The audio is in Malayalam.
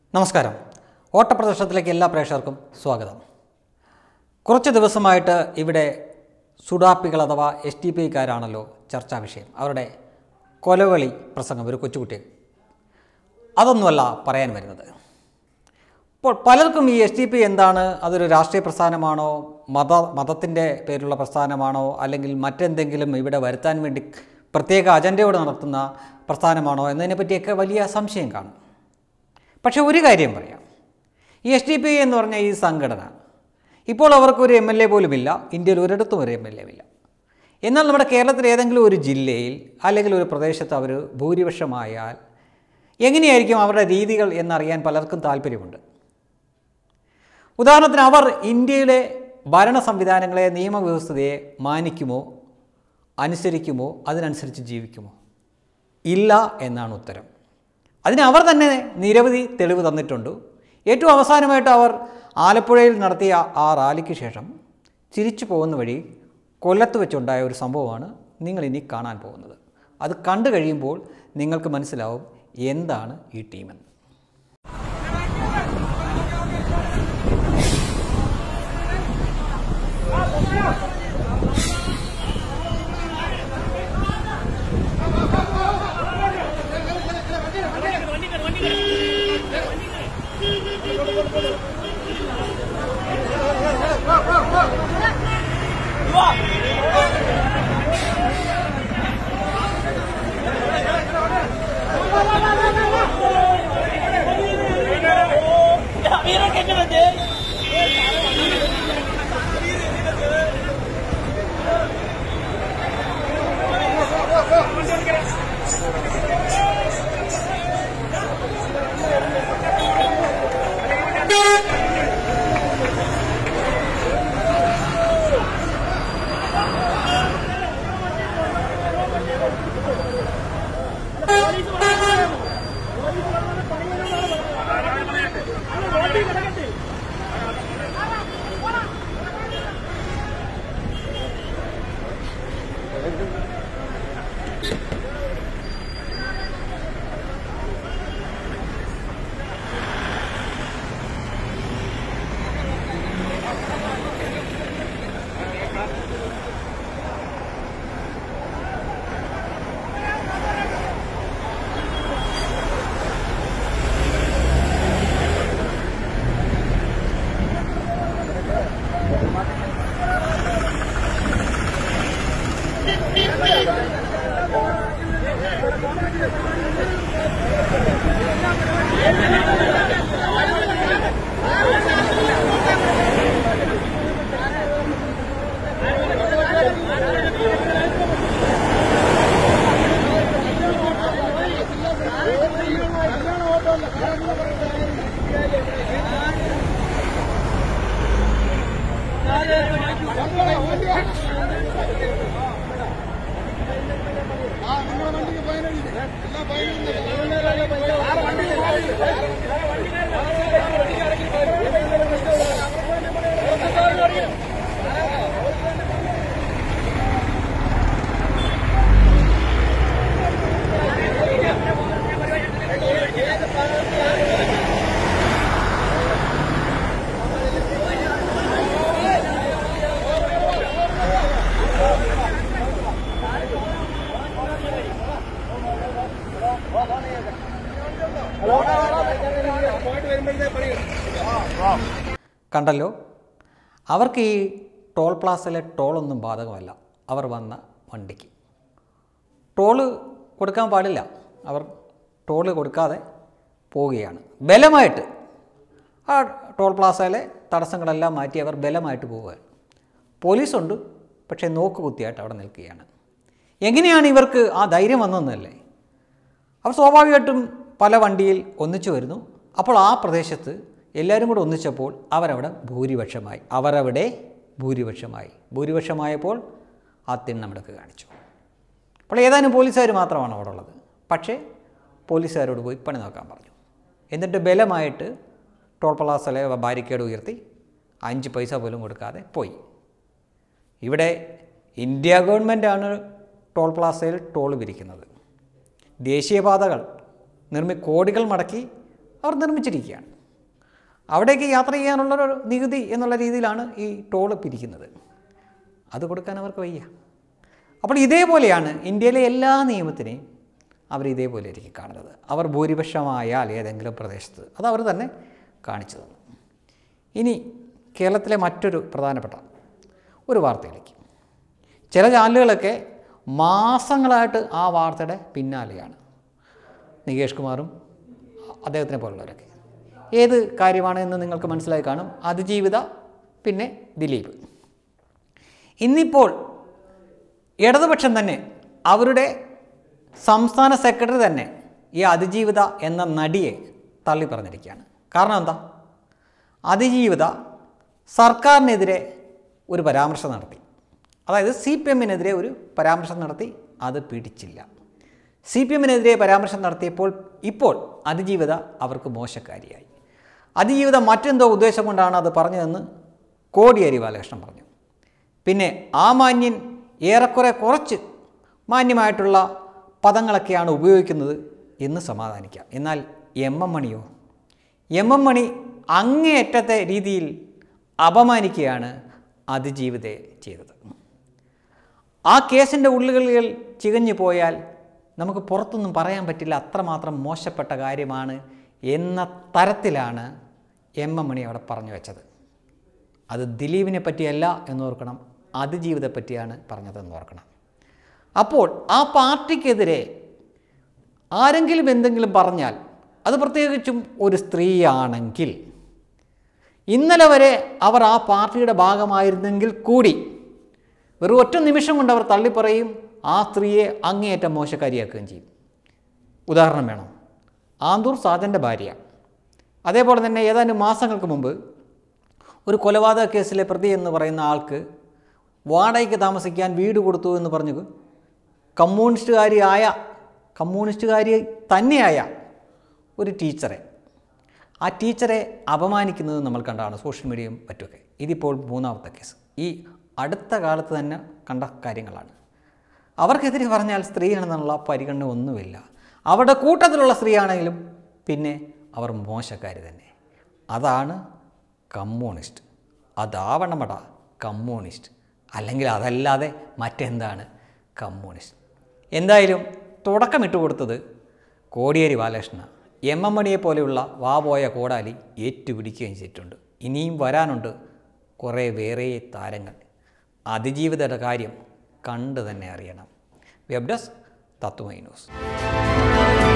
നമസ്കാരം ഓട്ടപ്രദർശനത്തിലേക്ക് എല്ലാ പ്രേക്ഷകർക്കും സ്വാഗതം കുറച്ച് ദിവസമായിട്ട് ഇവിടെ സുഡാപ്പികൾ അഥവാ എസ് ടി പി കാരാണല്ലോ ചർച്ചാ വിഷയം അവരുടെ കൊലവിളി പ്രസംഗം ഒരു കൊച്ചുകുട്ടി അതൊന്നുമല്ല പറയാൻ വരുന്നത് ഇപ്പോൾ പലർക്കും ഈ എസ് ടി പി എന്താണ് അതൊരു രാഷ്ട്രീയ പ്രസ്ഥാനമാണോ മത മതത്തിൻ്റെ പേരിലുള്ള പ്രസ്ഥാനമാണോ അല്ലെങ്കിൽ മറ്റെന്തെങ്കിലും ഇവിടെ വരുത്താൻ വേണ്ടി പ്രത്യേക അജണ്ടയോടെ നടത്തുന്ന പ്രസ്ഥാനമാണോ എന്നതിനെപ്പറ്റിയൊക്കെ വലിയ സംശയം കാണും പക്ഷേ ഒരു കാര്യം പറയാം ഈ എസ് ഡി പി എന്ന് പറഞ്ഞ ഈ സംഘടന ഇപ്പോൾ അവർക്കൊരു എം എൽ എ പോലുമില്ല ഇന്ത്യയിൽ ഒരിടത്തും ഒരു എം എൽ എ ഇല്ല എന്നാൽ നമ്മുടെ കേരളത്തിൽ ഏതെങ്കിലും ഒരു ജില്ലയിൽ അല്ലെങ്കിൽ ഒരു പ്രദേശത്ത് അവർ ഭൂരിപക്ഷമായാൽ എങ്ങനെയായിരിക്കും അവരുടെ രീതികൾ എന്നറിയാൻ പലർക്കും താല്പര്യമുണ്ട് ഉദാഹരണത്തിന് അവർ ഇന്ത്യയിലെ ഭരണ സംവിധാനങ്ങളെ നിയമവ്യവസ്ഥതയെ മാനിക്കുമോ അനുസരിക്കുമോ അതിനനുസരിച്ച് ജീവിക്കുമോ ഇല്ല എന്നാണ് ഉത്തരം അതിന് അവർ തന്നെ നിരവധി തെളിവ് തന്നിട്ടുണ്ട് ഏറ്റവും അവസാനമായിട്ട് അവർ ആലപ്പുഴയിൽ നടത്തിയ ആ റാലിക്ക് ശേഷം തിരിച്ചു പോകുന്ന വഴി കൊല്ലത്ത് വെച്ചുണ്ടായ ഒരു സംഭവമാണ് നിങ്ങൾ ഇനി കാണാൻ പോകുന്നത് അത് കണ്ടു കഴിയുമ്പോൾ നിങ്ങൾക്ക് മനസ്സിലാവും എന്താണ് ഈ ടീമെന്ന് കണ്ടല്ലോ അവർക്ക് ഈ ടോൾ പ്ലാസയിലെ ടോളൊന്നും ബാധകമല്ല അവർ വന്ന വണ്ടിക്ക് ടോള് കൊടുക്കാൻ പാടില്ല അവർ ടോള് കൊടുക്കാതെ പോവുകയാണ് ബലമായിട്ട് ആ ടോൾ പ്ലാസയിലെ തടസ്സങ്ങളെല്ലാം മാറ്റി അവർ ബലമായിട്ട് പോവുകയാണ് പോലീസുണ്ട് പക്ഷേ നോക്കുകുത്തിയായിട്ട് അവിടെ നിൽക്കുകയാണ് എങ്ങനെയാണ് ഇവർക്ക് ആ ധൈര്യം വന്നതെന്നല്ലേ അവർ സ്വാഭാവികമായിട്ടും പല വണ്ടിയിൽ ഒന്നിച്ചു വരുന്നു അപ്പോൾ ആ പ്രദേശത്ത് എല്ലാവരും കൂടെ ഒന്നിച്ചപ്പോൾ അവരവിടെ ഭൂരിപക്ഷമായി അവരവിടെ ഭൂരിപക്ഷമായി ഭൂരിപക്ഷമായപ്പോൾ ആ തിണ്ണമെടുക്ക് കാണിച്ചു അപ്പോൾ ഏതാനും പോലീസുകാർ മാത്രമാണ് അവിടെ ഉള്ളത് പക്ഷേ പോലീസുകാരോട് പോയി പണി നോക്കാൻ പറഞ്ഞു എന്നിട്ട് ബലമായിട്ട് ടോൾ പ്ലാസയിലെ ബാരിക്കേഡ് ഉയർത്തി അഞ്ച് പൈസ പോലും കൊടുക്കാതെ പോയി ഇവിടെ ഇന്ത്യ ഗവൺമെൻറ്റാണ് ടോൾ പ്ലാസയിൽ ടോൾ പിരിക്കുന്നത് ദേശീയപാതകൾ നിർമ്മി കോടികൾ മടക്കി അവർ നിർമ്മിച്ചിരിക്കുകയാണ് അവിടേക്ക് യാത്ര ചെയ്യാനുള്ളൊരു നികുതി എന്നുള്ള രീതിയിലാണ് ഈ ടോൾ പിരിക്കുന്നത് അത് കൊടുക്കാൻ അവർക്ക് വയ്യ അപ്പോൾ ഇതേപോലെയാണ് ഇന്ത്യയിലെ എല്ലാ നിയമത്തിനെയും അവർ ഇതേപോലെ ആയിരിക്കും കാണുന്നത് അവർ ഭൂരിപക്ഷമായാൽ ഏതെങ്കിലും പ്രദേശത്ത് അത് അവർ തന്നെ കാണിച്ചു തന്നു ഇനി കേരളത്തിലെ മറ്റൊരു പ്രധാനപ്പെട്ട ഒരു വാർത്തയിലേക്ക് ചില ചാനലുകളൊക്കെ മാസങ്ങളായിട്ട് ആ വാർത്തയുടെ പിന്നാലെയാണ് നികേഷ് കുമാറും അദ്ദേഹത്തിനെ പോലുള്ളവരൊക്കെ ഏത് കാര്യമാണ് എന്ന് നിങ്ങൾക്ക് മനസ്സിലായി കാണും അതിജീവിത പിന്നെ ദിലീപ് ഇന്നിപ്പോൾ ഇടതുപക്ഷം തന്നെ അവരുടെ സംസ്ഥാന സെക്രട്ടറി തന്നെ ഈ അതിജീവിത എന്ന നടിയെ തള്ളി പറഞ്ഞിരിക്കുകയാണ് കാരണം എന്താ അതിജീവിത സർക്കാരിനെതിരെ ഒരു പരാമർശം നടത്തി അതായത് സി പി എമ്മിനെതിരെ ഒരു പരാമർശം നടത്തി അത് പിടിച്ചില്ല സി പി എമ്മിനെതിരെ പരാമർശം നടത്തിയപ്പോൾ ഇപ്പോൾ അതിജീവിത അവർക്ക് മോശക്കാരിയായി അതിജീവിത മറ്റെന്തോ ഉദ്ദേശം കൊണ്ടാണ് അത് പറഞ്ഞതെന്ന് കോടിയേരി ബാലകൃഷ്ണൻ പറഞ്ഞു പിന്നെ ആ മാന്യൻ ഏറെക്കുറെ കുറച്ച് മാന്യമായിട്ടുള്ള പദങ്ങളൊക്കെയാണ് ഉപയോഗിക്കുന്നത് എന്ന് സമാധാനിക്കാം എന്നാൽ എം എം മണിയോ എം എം മണി അങ്ങേയറ്റത്തെ രീതിയിൽ അപമാനിക്കുകയാണ് അതിജീവിതയെ ചെയ്തത് ആ കേസിൻ്റെ ഉള്ളുകളിൽ ചികഞ്ഞു പോയാൽ നമുക്ക് പുറത്തൊന്നും പറയാൻ പറ്റില്ല അത്രമാത്രം മോശപ്പെട്ട കാര്യമാണ് എന്ന തരത്തിലാണ് എം എം മണി അവിടെ പറഞ്ഞു വെച്ചത് അത് ദിലീപിനെ പറ്റിയല്ല എന്നോർക്കണം അതിജീവിതത്തെ പറ്റിയാണ് പറഞ്ഞതെന്ന് ഓർക്കണം അപ്പോൾ ആ പാർട്ടിക്കെതിരെ ആരെങ്കിലും എന്തെങ്കിലും പറഞ്ഞാൽ അത് പ്രത്യേകിച്ചും ഒരു സ്ത്രീയാണെങ്കിൽ ഇന്നലെ വരെ അവർ ആ പാർട്ടിയുടെ ഭാഗമായിരുന്നെങ്കിൽ കൂടി വെറും ഒറ്റ നിമിഷം കൊണ്ട് അവർ തള്ളിപ്പറയും ആ സ്ത്രീയെ അങ്ങേയറ്റം മോശക്കാരിയാക്കുകയും ചെയ്യും ഉദാഹരണം വേണം ആന്തൂർ സാജൻ്റെ ഭാര്യ അതേപോലെ തന്നെ ഏതാനും മാസങ്ങൾക്ക് മുമ്പ് ഒരു കൊലപാതക കേസിലെ പ്രതി എന്ന് പറയുന്ന ആൾക്ക് വാടകയ്ക്ക് താമസിക്കാൻ വീട് കൊടുത്തു എന്ന് പറഞ്ഞു കമ്മ്യൂണിസ്റ്റുകാരിയായ കമ്മ്യൂണിസ്റ്റുകാരി തന്നെയായ ഒരു ടീച്ചറെ ആ ടീച്ചറെ അപമാനിക്കുന്നത് നമ്മൾ കണ്ടാണ് സോഷ്യൽ മീഡിയയും മറ്റുമൊക്കെ ഇതിപ്പോൾ മൂന്നാമത്തെ കേസ് ഈ അടുത്ത കാലത്ത് തന്നെ കണ്ട കാര്യങ്ങളാണ് അവർക്കെതിരെ പറഞ്ഞാൽ സ്ത്രീയാണെന്നുള്ള പരിഗണന ഒന്നുമില്ല അവരുടെ കൂട്ടത്തിലുള്ള സ്ത്രീയാണെങ്കിലും പിന്നെ അവർ മോശക്കാരി തന്നെ അതാണ് കമ്മ്യൂണിസ്റ്റ് അതാവണമട കമ്മ്യൂണിസ്റ്റ് അല്ലെങ്കിൽ അതല്ലാതെ മറ്റെന്താണ് കമ്മ്യൂണിസ്റ്റ് എന്തായാലും തുടക്കമിട്ട് കൊടുത്തത് കോടിയേരി ബാലകൃഷ്ണ എം എം മണിയെ പോലെയുള്ള വാപോയ കോടാലി ഏറ്റുപിടിക്കുകയും ചെയ്തിട്ടുണ്ട് ഇനിയും വരാനുണ്ട് കുറേ വേറെ താരങ്ങൾ അതിജീവിതയുടെ കാര്യം കണ്ടു തന്നെ അറിയണം വെബ് ഡെസ്ക് തത്വമൈ ന്യൂസ്